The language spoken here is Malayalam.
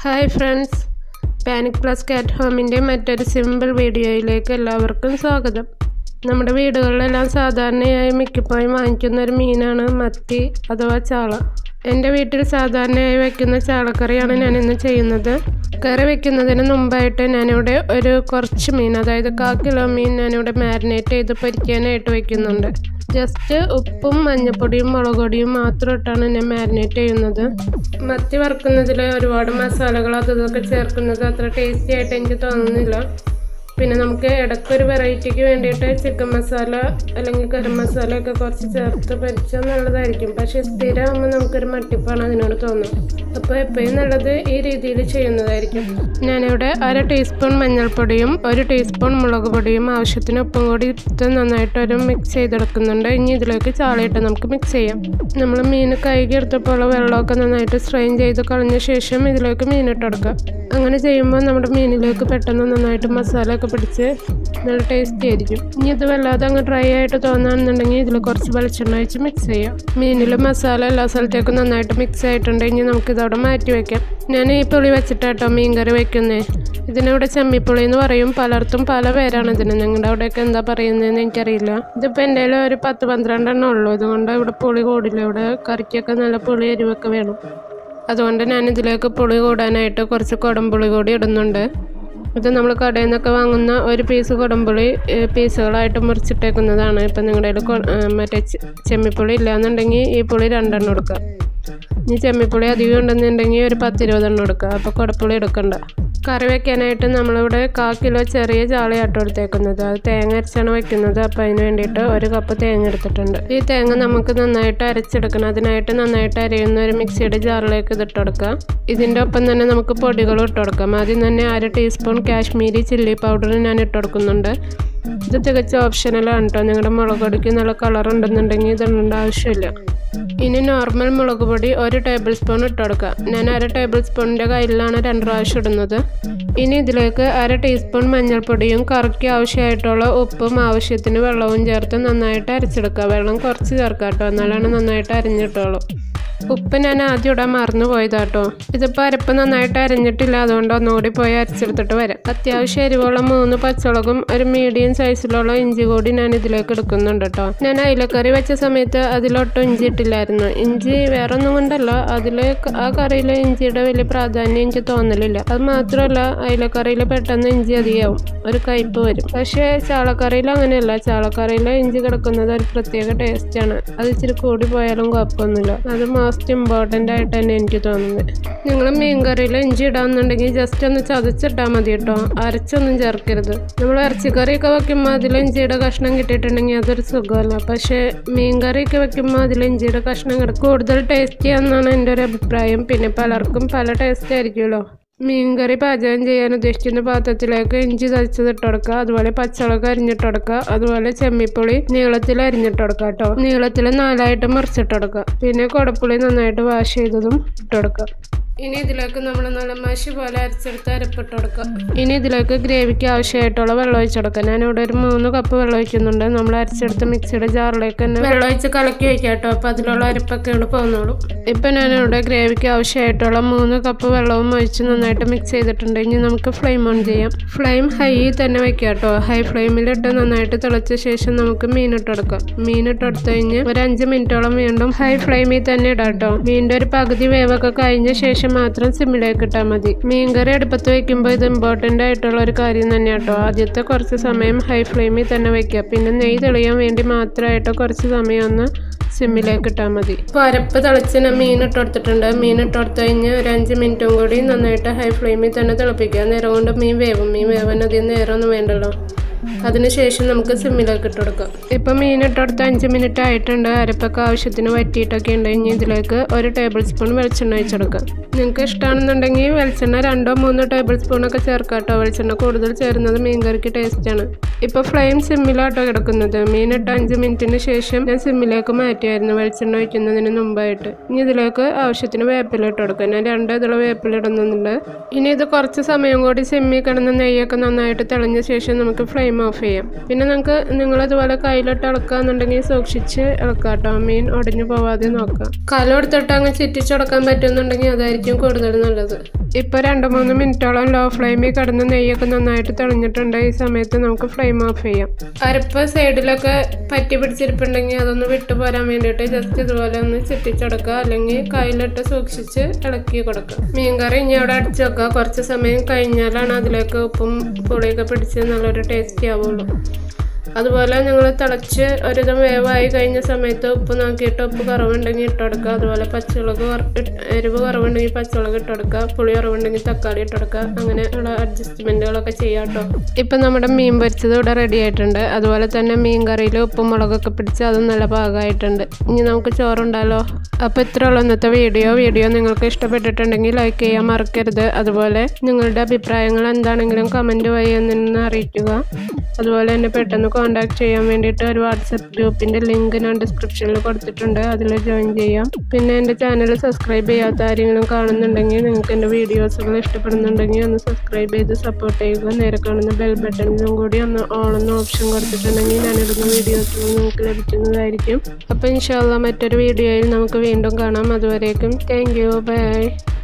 ഹായ് ഫ്രണ്ട്സ് പാനിക് പ്ലസ് കാറ്റ് ഹോമിൻ്റെ മറ്റൊരു സിമ്പിൾ വീഡിയോയിലേക്ക് എല്ലാവർക്കും സ്വാഗതം നമ്മുടെ വീടുകളിലെല്ലാം സാധാരണയായി മിക്കപ്പോഴും വാങ്ങിക്കുന്ന ഒരു മീനാണ് മത്തി അഥവാ ചാള എൻ്റെ വീട്ടിൽ സാധാരണയായി വയ്ക്കുന്ന ചാളക്കറിയാണ് ഞാൻ ഇന്ന് ചെയ്യുന്നത് കറി വെക്കുന്നതിന് മുമ്പായിട്ട് ഞാനിവിടെ ഒരു കുറച്ച് മീൻ അതായത് കാ കിലോ മീൻ ഞാനിവിടെ മാരിനേറ്റ് ചെയ്ത് പൊരിക്കാനായിട്ട് വയ്ക്കുന്നുണ്ട് ജസ്റ്റ് ഉപ്പും മഞ്ഞപ്പൊടിയും മുളക് പൊടിയും മാത്രം ഇട്ടാണ് ഞാൻ മാരിനേറ്റ് ചെയ്യുന്നത് മത്തി വറുക്കുന്നതിൽ ഒരുപാട് മസാലകൾ അത് ഇതൊക്കെ ചേർക്കുന്നത് അത്ര ടേസ്റ്റി ആയിട്ട് എനിക്ക് തോന്നുന്നില്ല പിന്നെ നമുക്ക് ഇടയ്ക്കൊരു വെറൈറ്റിക്ക് വേണ്ടിയിട്ട് ചിക്കൻ മസാല അല്ലെങ്കിൽ ഗരം മസാല ഒക്കെ കുറച്ച് ചേർത്ത് പൊരിച്ചാൽ നല്ലതായിരിക്കും പക്ഷേ സ്ഥിരമാകുമ്പോൾ നമുക്കൊരു മട്ടിപ്പാണ് അതിനോട് തോന്നും അപ്പോൾ എപ്പോഴും നല്ലത് ഈ രീതിയിൽ ചെയ്യുന്നതായിരിക്കും ഞാനിവിടെ അര ടീസ്പൂൺ മഞ്ഞൾപ്പൊടിയും ഒരു ടീസ്പൂൺ മുളക് പൊടിയും ആവശ്യത്തിന് ഉപ്പും കൂടി ഇട്ട് നന്നായിട്ട് ഒരു മിക്സ് ചെയ്തെടുക്കുന്നുണ്ട് ഇനി ഇതിലേക്ക് ചാളയിട്ട് നമുക്ക് മിക്സ് ചെയ്യാം നമ്മൾ മീൻ കഴുകി എടുത്തപ്പോൾ വെള്ളമൊക്കെ നന്നായിട്ട് സ്ട്രെയിൻ ചെയ്ത് കളഞ്ഞ ശേഷം ഇതിലേക്ക് മീനിട്ട് കൊടുക്കാം അങ്ങനെ ചെയ്യുമ്പോൾ നമ്മുടെ മീനിലേക്ക് പെട്ടെന്ന് നന്നായിട്ട് മസാല ഒക്കെ പിടിച്ച് നല്ല ടേസ്റ്റി ആയിരിക്കും ഇനി ഇത് വല്ലാതെ അങ്ങ് ഡ്രൈ ആയിട്ട് തോന്നുകയാണെന്നുണ്ടെങ്കിൽ ഇതിൽ കുറച്ച് വെളിച്ചെണ്ണ ഒഴിച്ച് മിക്സ് ചെയ്യാം മീനിൽ മസാല എല്ലാ സ്ഥലത്തേക്കും നന്നായിട്ട് മിക്സ് ആയിട്ടുണ്ട് ഇനി നമുക്കിതവിടെ മാറ്റി വയ്ക്കാം ഞാൻ ഈ പുളി വെച്ചിട്ടാട്ടോ മീൻ കറി വയ്ക്കുന്നേ ഇതിനിവിടെ ചെമ്മിപ്പുളി എന്ന് പറയും പലർത്തും പല പേരാണ് ഇതിന് നിങ്ങളുടെ അവിടെയൊക്കെ എന്താ പറയുന്നതെന്ന് എനിക്കറിയില്ല ഇതിപ്പോൾ എൻ്റെ കയ്യിൽ ഒരു പത്ത് പന്ത്രണ്ടെണ്ണം ഉള്ളൂ അതുകൊണ്ട് ഇവിടെ പുളി കൂടില്ല ഇവിടെ കറിക്കൊക്കെ നല്ല പുളി എരിവൊക്കെ വേണം അതുകൊണ്ട് ഞാൻ ഇതിലേക്ക് പുളി കൂടാനായിട്ട് കുറച്ച് കുടംപുളി കൂടി ഇടുന്നുണ്ട് ഇത് നമ്മൾ കടയിൽ നിന്നൊക്കെ വാങ്ങുന്ന ഒരു പീസ് കുടംപുളി ഏഹ്, പീസുകളായിട്ട് മുറിച്ചിട്ടേക്കുന്നതാണ് ഇപ്പം നിങ്ങളുടെ കയ്യിൽ കൊ- ഏഹ്, മറ്റേ ചെ- ചെമ്മിപ്പുളി ഇല്ലയെന്നുണ്ടെങ്കിൽ ഈ പുളി രണ്ടെണ്ണം എടുക്കുക ഇനി ചെമ്മിപ്പുളി അധികം ഉണ്ടെന്നുണ്ടെങ്കിൽ ഒരു പത്തിരുപതെണ്ണം എടുക്കുക അപ്പോൾ കുടപ്പുളി എടുക്കണ്ട കറി വെക്കാനായിട്ട് നമ്മളിവിടെ കാ കിലോ ചെറിയ ചാളയാട്ടോ എടുത്തേക്കുന്നത് അത് തേങ്ങ അരച്ചാണ് വെക്കുന്നത് അപ്പോൾ അതിന് വേണ്ടിയിട്ട് ഒരു കപ്പ് തേങ്ങ എടുത്തിട്ടുണ്ട് ഈ തേങ്ങ നമുക്ക് നന്നായിട്ട് അരച്ചെടുക്കണം അതിനായിട്ട് നന്നായിട്ട് അരയുന്ന ഒരു മിക്സിയുടെ ജാറിലേക്ക് ഇതിട്ട് കൊടുക്കുക ഇതിൻ്റെ ഒപ്പം തന്നെ നമുക്ക് പൊടികളും ഇട്ട് കൊടുക്കാം ആദ്യം തന്നെ അര ടീസ്പൂൺ കാശ്മീരി ചില്ലി പൗഡർ ഞാൻ ഇട്ട് കൊടുക്കുന്നുണ്ട് ഇത് തികച്ച ഓപ്ഷനലാണ് കേട്ടോ നിങ്ങളുടെ മുളക് പൊടിക്ക് നല്ല കളർ ഉണ്ടെന്നുണ്ടെങ്കിൽ ഇതുണ്ട ആവശ്യമില്ല ഇനി നോർമൽ മുളക് പൊടി ഒരു ടേബിൾ സ്പൂൺ ഇട്ട് കൊടുക്കുക ഞാൻ അര ടേബിൾ സ്പൂണിൻ്റെ കയ്യിലാണ് രണ്ട് പ്രാവശ്യം ഇടുന്നത് ഇനി ഇതിലേക്ക് അര ടീസ്പൂൺ മഞ്ഞൾപ്പൊടിയും കറിക്ക് ആവശ്യമായിട്ടുള്ള ഉപ്പും ആവശ്യത്തിന് വെള്ളവും ചേർത്ത് നന്നായിട്ട് അരച്ചെടുക്കുക വെള്ളം കുറച്ച് ചേർക്കുക കേട്ടോ എന്നാലാണ് നന്നായിട്ട് അരിഞ്ഞിട്ടുള്ളൂ ഉപ്പ് ഞാൻ ആദ്യം ഇടാൻ മറന്നു പോയതാട്ടോ ഇതിപ്പോൾ അരപ്പ് നന്നായിട്ട് അരിഞ്ഞിട്ടില്ല അതുകൊണ്ട് ഒന്നുകൂടി പോയി അരച്ചെടുത്തിട്ട് വരാം അത്യാവശ്യം എരിവുള്ള മൂന്ന് പച്ചമുളകും ഒരു മീഡിയം സൈസിലുള്ള ഇഞ്ചി കൂടി ഞാൻ ഇതിലേക്ക് എടുക്കുന്നുണ്ട് കേട്ടോ ഞാൻ അയിലക്കറി വെച്ച സമയത്ത് അതിലൊട്ടും ഇഞ്ചി ഇട്ടില്ലായിരുന്നു ഇഞ്ചി വേറെ ഒന്നും കൊണ്ടല്ല അതിൽ ആ കറിയിൽ ഇഞ്ചിയുടെ വലിയ പ്രാധാന്യം എനിക്ക് തോന്നലില്ല അത് മാത്രമല്ല അയിലക്കറിയിൽ പെട്ടെന്ന് ഇഞ്ചി അധികമാവും ഒരു കയ്പ്പ് വരും പക്ഷേ ചാളക്കറിയിൽ അങ്ങനെയല്ല ചാളക്കറിയിൽ ഇഞ്ചി കിടക്കുന്നത് ഒരു പ്രത്യേക ടേസ്റ്റാണ് അത് ഇച്ചിരി കൂടി പോയാലും കുഴപ്പമൊന്നുമില്ല അത് മോസ്റ്റ് ഇമ്പോർട്ടൻ്റ് ആയിട്ട് തന്നെ എനിക്ക് തോന്നുന്നത് നിങ്ങൾ മീൻ കറിയിൽ ഇഞ്ചി ഇടാന്നുണ്ടെങ്കിൽ ജസ്റ്റ് ഒന്ന് ചതച്ചിട്ടാൽ മതി കേട്ടോ അരച്ചൊന്നും ചേർക്കരുത് നമ്മൾ ഇറച്ചിക്കറിയൊക്കെ വെക്കുമ്പോൾ അതിൽ ഇഞ്ചിയുടെ കഷ്ണം കിട്ടിയിട്ടുണ്ടെങ്കിൽ അതൊരു സുഖമല്ല പക്ഷേ മീൻ കറിയൊക്കെ വെക്കുമ്പോൾ അതിൽ ഇഞ്ചിയുടെ കഷ്ണം കിടക്കും കൂടുതൽ ടേസ്റ്റി എന്നാണ് എൻ്റെ ഒരു അഭിപ്രായം പിന്നെ പലർക്കും പല ടേസ്റ്റ് ആയിരിക്കുമല്ലോ മീൻകറി പാചകം ചെയ്യാൻ ഉദ്ദേശിക്കുന്ന പാത്രത്തിലേക്ക് ഇഞ്ചി തച്ചത് ഇട്ട് കൊടുക്കുക അതുപോലെ പച്ചമുളക് അരിഞ്ഞിട്ട് കൊടുക്കുക അതുപോലെ ചെമ്മിപ്പുളി നീളത്തിൽ അരിഞ്ഞിട്ട് കൊടുക്കുക കേട്ടോ നീളത്തിൽ നാലായിട്ട് മുറിച്ചിട്ട് കൊടുക്കുക പിന്നെ കുടപ്പുളി നന്നായിട്ട് വാഷ് ചെയ്തതും ഇട്ട് കൊടുക്കുക ഇനി ഇതിലേക്ക് നമ്മൾ നല്ല മഷി പോലെ അരച്ചെടുത്ത് അരപ്പിട്ട് കൊടുക്കുക ഇനി ഇതിലേക്ക് ഗ്രേവിക്ക് ആവശ്യമായിട്ടുള്ള വെള്ളം ഒഴിച്ച് കൊടുക്കുക ഞാനിവിടെ ഒരു മൂന്ന് കപ്പ് വെള്ളം ഒഴിക്കുന്നുണ്ട് നമ്മൾ അരച്ചെടുത്ത് മിക്സിയുടെ ജാറിലേക്ക് തന്നെ വെള്ളം ഒഴിച്ച് കലക്കി വയ്ക്കാം കേട്ടോ അപ്പോൾ അതിലുള്ള അരപ്പൊക്കെ ഇവിടെ പോകുന്നുള്ളൂ ഇപ്പം ഞാനിവിടെ ഗ്രേവിക്ക് ആവശ്യമായിട്ടുള്ള മൂന്ന് കപ്പ് വെള്ളവും ഒഴിച്ച് നന്നായിട്ട് മിക്സ് ചെയ്തിട്ടുണ്ട് ഇനി നമുക്ക് ഫ്ലെയിം ഓൺ ചെയ്യാം ഫ്ലെയിം ഹൈ തന്നെ വെക്കാം കേട്ടോ ഹൈ ഫ്ലെയിമിലിട്ട് നന്നായിട്ട് തിളച്ച ശേഷം നമുക്ക് മീനിട്ട് കൊടുക്കാം മീനിട്ട് കൊടുത്തു കഴിഞ്ഞ് ഒരു അഞ്ച് മിനിറ്റോളം വീണ്ടും ഹൈ ഫ്ലെയിമിൽ തന്നെ ഇടാം കേട്ടോ മീനിൻ്റെ ഒരു പകുതി വേവൊക്കെ കഴിഞ്ഞ ശേഷം മാത്രം സിമ്മിലേക്ക് ഇട്ടാൽ മതി മീൻകറി അടുപ്പത്ത് വെക്കുമ്പോൾ ഇത് ഇമ്പോർട്ടൻ്റ് ആയിട്ടുള്ള ഒരു കാര്യം തന്നെ കേട്ടോ ആദ്യത്തെ കുറച്ച് സമയം ഹൈ ഫ്ലെയിമിൽ തന്നെ വെക്കുക പിന്നെ നെയ്യ് തെളിയാൻ വേണ്ടി മാത്രമായിട്ട് കുറച്ച് സമയം ഒന്ന് സിമ്മിലേക്ക് ഇട്ടാൽ മതി ഇപ്പോൾ അരപ്പ് തിളച്ചിന് മീൻ ഇട്ട് കൊടുത്തിട്ടുണ്ട് മീൻ ഇട്ട് കൊടുത്തു കഴിഞ്ഞ് ഒരു അഞ്ച് മിനിറ്റും കൂടി നന്നായിട്ട് ഹൈ ഫ്ലെയിമിൽ തന്നെ തിളപ്പിക്കുക നേരം കൊണ്ട് മീൻ വേവും മീൻ വേവാൻ അധികം നേരമൊന്നും വേണ്ടല്ലോ അതിനുശേഷം നമുക്ക് സിമ്മിലേക്ക് ഇട്ട് കൊടുക്കാം ഇപ്പം മീൻ ഇട്ട് കൊടുത്ത് അഞ്ച് മിനിറ്റ് ആയിട്ടുണ്ട് അരപ്പൊക്കെ ആവശ്യത്തിന് വറ്റിയിട്ടൊക്കെ ഉണ്ട് ഇനി ഇതിലേക്ക് ഒരു ടേബിൾ സ്പൂൺ വെളിച്ചെണ്ണ ഒഴിച്ച് കൊടുക്കാം നിങ്ങൾക്ക് ഇഷ്ടമാണെന്നുണ്ടെങ്കിൽ വെളിച്ചെണ്ണ രണ്ടോ മൂന്നോ ടേബിൾ സ്പൂണൊക്കെ ചേർക്കാം കേട്ടോ വെളിച്ചെണ്ണ കൂടുതൽ ചേരുന്നത് മീൻ കറിക്ക് ടേസ്റ്റാണ് ഇപ്പോൾ ഫ്ലെയിം സിമ്മിലാട്ടോ കിടക്കുന്നത് മീൻ ഇട്ട് അഞ്ച് മിനിറ്റിന് ശേഷം ഞാൻ സിമ്മിലേക്ക് മാറ്റിയായിരുന്നു വെളിച്ചെണ്ണ ഒഴിക്കുന്നതിന് മുമ്പായിട്ട് ഇനി ഇതിലേക്ക് ആവശ്യത്തിന് വേപ്പില ഇട്ട് കൊടുക്കാം ഞാൻ രണ്ട് ഇതിലുള്ള വേപ്പില ഇടുന്നുണ്ട് ഇനി ഇത് കുറച്ച് സമയം കൂടി സിമ്മിൽ കിടന്ന് നെയ്യൊക്കെ നന്നായിട്ട് തെളിഞ്ഞ ശേഷം നമുക്ക് ഫ്ലെയിം ഫ്ലെയിം ഓഫ് ചെയ്യാം പിന്നെ നമുക്ക് നിങ്ങളതുപോലെ കയ്യിലിട്ട് ഇളക്കാന്നുണ്ടെങ്കിൽ സൂക്ഷിച്ച് ഇളക്കാം കേട്ടോ മീൻ ഒടിഞ്ഞു പോവാതെ നോക്കാം കലോടുത്തിട്ട് അങ്ങ് ചുറ്റിച്ചുടക്കാൻ പറ്റുന്നുണ്ടെങ്കിൽ അതായിരിക്കും കൂടുതൽ നല്ലത് ഇപ്പോൾ രണ്ട് മൂന്ന് മിനിറ്റോളം ലോ ഫ്ലെയിമിൽ കിടന്ന് നെയ്യൊക്കെ നന്നായിട്ട് തെളിഞ്ഞിട്ടുണ്ട് ഈ സമയത്ത് നമുക്ക് ഫ്ലെയിം ഓഫ് ചെയ്യാം അരപ്പ് സൈഡിലൊക്കെ പറ്റി പിടിച്ചിരിപ്പുണ്ടെങ്കിൽ അതൊന്ന് വിട്ടുപോരാൻ വേണ്ടിയിട്ട് ജസ്റ്റ് ഇതുപോലെ ഒന്ന് ചുറ്റിച്ചടക്കുക അല്ലെങ്കിൽ കയ്യിലിട്ട് സൂക്ഷിച്ച് ഇളക്കി കൊടുക്കുക മീൻകറി ഇനി അവിടെ അടിച്ചു വെക്കുക കുറച്ച് സമയം കഴിഞ്ഞാലാണ് അതിലേക്ക് ഉപ്പും പുളിയൊക്കെ പിടിച്ച് നല്ലൊരു ടേസ്റ്റി ആവുള്ളൂ അതുപോലെ ഞങ്ങൾ തിളച്ച് ഒരുവിധം വേവായി കഴിഞ്ഞ സമയത്ത് ഉപ്പ് നോക്കിയിട്ട് ഉപ്പ് കുറവുണ്ടെങ്കിൽ ഇട്ട് കൊടുക്കുക അതുപോലെ പച്ചമുളക് കുറ- ഇട്ട്- എരിവ് കുറവുണ്ടെങ്കിൽ പച്ചമുളക് ഇട്ട് കൊടുക്കുക പുളി കുറവുണ്ടെങ്കിൽ തക്കാളി ഇട്ട് കൊടുക്കുക അങ്ങനെയുള്ള അഡ്ജസ്റ്റ്മെൻറ്റുകളൊക്കെ ചെയ്യാം കേട്ടോ ഇപ്പം നമ്മുടെ മീൻ പൊരിച്ചത് ഇവിടെ റെഡി ആയിട്ടുണ്ട് അതുപോലെ തന്നെ മീൻ കറിയിൽ ഉപ്പും മുളകൊക്കെ പിടിച്ച് അതും നല്ല പാകമായിട്ടുണ്ട് ഇനി നമുക്ക് ചോറുണ്ടല്ലോ അപ്പോൾ ഇത്ര ഉള്ളൂ ഇന്നത്തെ വീഡിയോ വീഡിയോ നിങ്ങൾക്ക് ഇഷ്ടപ്പെട്ടിട്ടുണ്ടെങ്കിൽ ലൈക്ക് ചെയ്യാൻ മറക്കരുത് അതുപോലെ നിങ്ങളുടെ അഭിപ്രായങ്ങൾ എന്താണെങ്കിലും കമൻറ്റ് വഴി എന്നെ അറിയിക്കുക അതുപോലെ തന്നെ പെട്ടെന്ന് കോൺടാക്ട് ചെയ്യാൻ വേണ്ടിയിട്ട് ഒരു വാട്സപ്പ് ഗ്രൂപ്പിൻ്റെ ലിങ്ക് ഞാൻ ഡിസ്ക്രിപ്ഷനിൽ കൊടുത്തിട്ടുണ്ട് അതിൽ ജോയിൻ ചെയ്യാം പിന്നെ എൻ്റെ ചാനൽ സബ്സ്ക്രൈബ് ചെയ്യാത്ത ആരെങ്കിലും കാണുന്നുണ്ടെങ്കിൽ നിങ്ങൾക്ക് എൻ്റെ വീഡിയോസുകൾ ഇഷ്ടപ്പെടുന്നുണ്ടെങ്കിൽ ഒന്ന് സബ്സ്ക്രൈബ് ചെയ്ത് സപ്പോർട്ട് ചെയ്യുക നേരെ കാണുന്ന ബെൽ ബട്ടണിലും കൂടി ഒന്ന് ഓൾ എന്ന ഓപ്ഷൻ കൊടുത്തിട്ടുണ്ടെങ്കിൽ ഞാനിടുന്ന വീഡിയോസുകൾ നിങ്ങൾക്ക് ലഭിക്കുന്നതായിരിക്കും അപ്പോൾ ഇൻഷാല്ല മറ്റൊരു വീഡിയോയിൽ നമുക്ക് വീണ്ടും കാണാം അതുവരേക്കും താങ്ക് യു ബൈ